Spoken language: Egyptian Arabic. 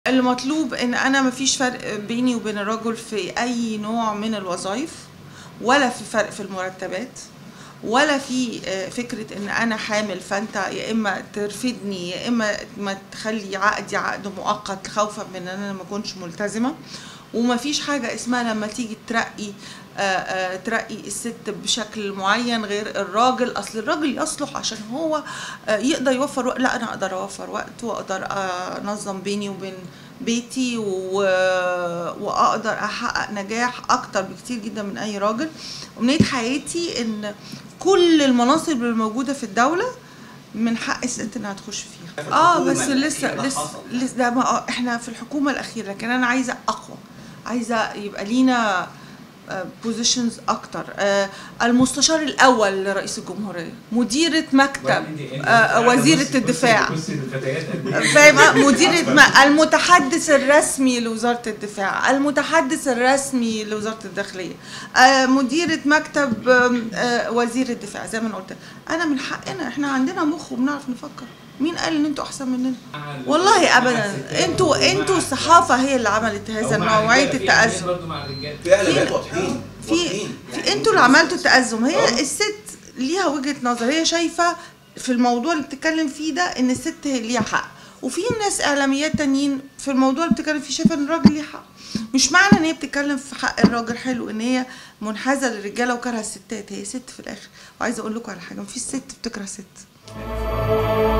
المطلوب ان انا مفيش فرق بيني وبين الرجل في اي نوع من الوظائف ولا في فرق في المرتبات ولا في آه، فكرة ان انا حامل فانت يا اما ترفدني يا اما ما تخلي عقدي عقد مؤقت خوفا من ان انا ما اكونش ملتزمة ومفيش حاجة اسمها لما تيجي ترقي آه، آه، ترقي الست بشكل معين غير الراجل اصل الراجل يصلح عشان هو آه، يقدر يوفر وقت لا انا اقدر اوفر وقت واقدر انظم بيني وبين بيتي و... واقدر احقق نجاح اكتر بكتير جدا من اي راجل امنيه حياتي ان كل المناصب الموجوده في الدوله من حق الست انها تخش فيها في اه الحكومة بس لسه الأخيرة لسه حصل. لسه ده ما آه، احنا في الحكومه الاخيره لكن انا عايزه اقوى عايزه يبقى لينا بوزيشنز اكتر آه، المستشار الاول لرئيس الجمهوريه مديره مكتب آه، وزيره الدفاع فاهم آه، مديرة ما المتحدث الرسمي لوزارة الدفاع المتحدث الرسمي لوزارة الداخلية آه، مديرة مكتب آم، آه، وزير الدفاع زي ما انا قلت أنا من حقنا احنا عندنا مخ وبنعرف نفكر مين قال ان انتوا احسن مننا والله ابدا انتوا انتوا الصحافه هي اللي عملت هذا نوعيه التأزم في اعلانات واضحين في, واضحين. في انتوا اللي عملتوا التأزم آه. هي الست ليها وجهة نظر هي شايفة في الموضوع اللي بتتكلم فيه ده ان الست هي ليها حق وفي ناس اعلاميات تانيين في الموضوع اللي بتتكلم فيه شايفه ان الراجل ليه حق مش معنى ان هي بتتكلم في حق الراجل حلو ان هي منحازه للرجاله وكارهه الستات هي ست في الاخر وعايزه اقول لكم على حاجه مفيش ست بتكره ست